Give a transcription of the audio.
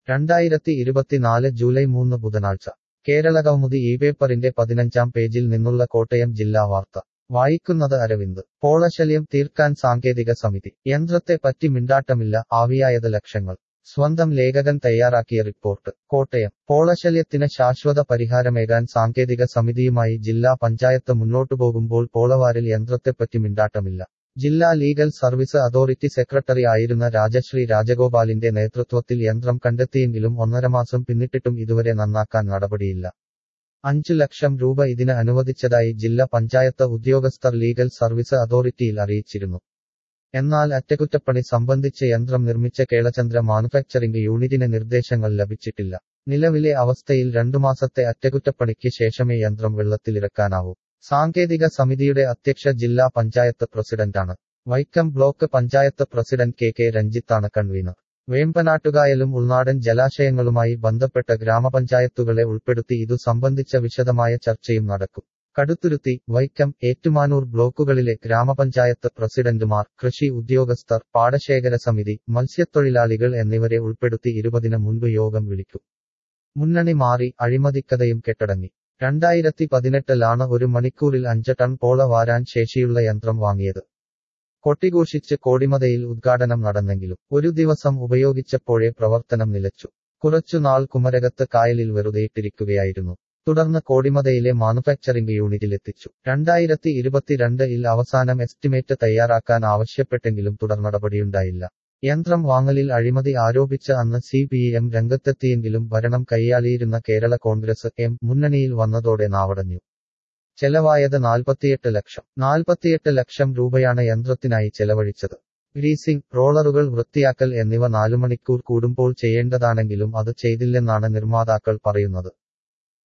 രണ്ടായിരത്തി ഇരുപത്തിനാല് ജൂലൈ മൂന്ന് ബുധനാഴ്ച കേരളകൗമുദി ഈ പേപ്പറിന്റെ പതിനഞ്ചാം പേജിൽ നിന്നുള്ള കോട്ടയം ജില്ലാ വാർത്ത വായിക്കുന്നത് അരവിന്ദ് പോളശല്യം തീർക്കാൻ സാങ്കേതിക സമിതി യന്ത്രത്തെ പറ്റി മിണ്ടാട്ടമില്ല ആവിയായത് ലക്ഷങ്ങൾ സ്വന്തം ലേഖകൻ തയ്യാറാക്കിയ റിപ്പോർട്ട് കോട്ടയം പോളശല്യത്തിന് ശാശ്വത പരിഹാരമേകാൻ സാങ്കേതിക സമിതിയുമായി ജില്ലാ പഞ്ചായത്ത് മുന്നോട്ടുപോകുമ്പോൾ പോളവാരിൽ യന്ത്രത്തെപ്പറ്റി മിണ്ടാട്ടമില്ല ജില്ലാ ലീഗൽ സർവീസ് അതോറിറ്റി സെക്രട്ടറി ആയിരുന്ന രാജശ്രീ രാജഗോപാലിന്റെ നേതൃത്വത്തിൽ യന്ത്രം കണ്ടെത്തിയെങ്കിലും ഒന്നര മാസം പിന്നിട്ടിട്ടും ഇതുവരെ നന്നാക്കാൻ നടപടിയില്ല അഞ്ചു ലക്ഷം രൂപ ഇതിന് അനുവദിച്ചതായി ജില്ലാ പഞ്ചായത്ത് ഉദ്യോഗസ്ഥർ ലീഗൽ സർവീസ് അതോറിറ്റിയിൽ അറിയിച്ചിരുന്നു എന്നാൽ അറ്റകുറ്റപ്പണി സംബന്ധിച്ച് യന്ത്രം നിർമ്മിച്ച കേളചന്ദ്ര മാനുഫാക്ചറിംഗ് യൂണിറ്റിന് നിർദ്ദേശങ്ങൾ ലഭിച്ചിട്ടില്ല നിലവിലെ അവസ്ഥയിൽ രണ്ടു മാസത്തെ അറ്റകുറ്റപ്പണിക്ക് ശേഷമേ യന്ത്രം വെള്ളത്തിലിറക്കാനാവൂ സാങ്കേതിക സമിതിയുടെ അധ്യക്ഷ ജില്ലാ പഞ്ചായത്ത് പ്രസിഡന്റാണ് Vaikom block panchayat president K K രഞ്ജിത്താണ് കൺവീനർ വേമ്പനാട്ടുകായലും ഉൾനാടൻ ജലാശയങ്ങളുമായി ബന്ധപ്പെട്ട ഗ്രാമപഞ്ചായത്തുകളെ ഉൾപ്പെടുത്തി ഇതു സംബന്ധിച്ച വിശദമായ ചർച്ചയും നടക്കും കടുത്തുരുത്തി വൈക്കം ഏറ്റുമാനൂർ ബ്ലോക്കുകളിലെ ഗ്രാമപഞ്ചായത്ത് പ്രസിഡന്റുമാർ കൃഷി ഉദ്യോഗസ്ഥർ പാടശേഖര സമിതി മത്സ്യത്തൊഴിലാളികൾ എന്നിവരെ ഉൾപ്പെടുത്തി ഇരുപതിന് മുൻപ് യോഗം വിളിക്കും മുന്നണി മാറി അഴിമതിക്കഥയും കെട്ടടങ്ങി രണ്ടായിരത്തി പതിനെട്ടിലാണ് ഒരു മണിക്കൂറിൽ അഞ്ച് ടൺ പോള വാരാൻ ശേഷിയുള്ള യന്ത്രം വാങ്ങിയത് കൊട്ടിഘോഷിച്ച് കോടിമതയിൽ ഉദ്ഘാടനം നടന്നെങ്കിലും ഒരു ദിവസം ഉപയോഗിച്ചപ്പോഴേ പ്രവർത്തനം നിലച്ചു കുറച്ചുനാൾ കുമരകത്ത് കായലിൽ വെറുതെയിട്ടിരിക്കുകയായിരുന്നു തുടർന്ന് കോടിമതയിലെ മാനുഫാക്ചറിംഗ് യൂണിറ്റിലെത്തിച്ചു രണ്ടായിരത്തി ഇരുപത്തിരണ്ട് ഇൽ അവസാനം എസ്റ്റിമേറ്റ് തയ്യാറാക്കാൻ ആവശ്യപ്പെട്ടെങ്കിലും തുടർ നടപടിയുണ്ടായില്ല യന്ത്രം വാങ്ങലിൽ അഴിമതി ആരോപിച്ച് അന്ന് സി പി എം രംഗത്തെത്തിയെങ്കിലും ഭരണം കൈയാളിയിരുന്ന കേരള കോൺഗ്രസ് എം മുന്നണിയിൽ വന്നതോടെ നാവടഞ്ഞു ചെലവായത് നാൽപ്പത്തിയെട്ട് ലക്ഷം നാൽപ്പത്തിയെട്ട് ലക്ഷം രൂപയാണ് യന്ത്രത്തിനായി ചെലവഴിച്ചത് ഗ്രീസിംഗ് റോളറുകൾ വൃത്തിയാക്കൽ എന്നിവ നാലു മണിക്കൂർ കൂടുമ്പോൾ ചെയ്യേണ്ടതാണെങ്കിലും അത് ചെയ്തില്ലെന്നാണ് നിർമ്മാതാക്കൾ പറയുന്നത്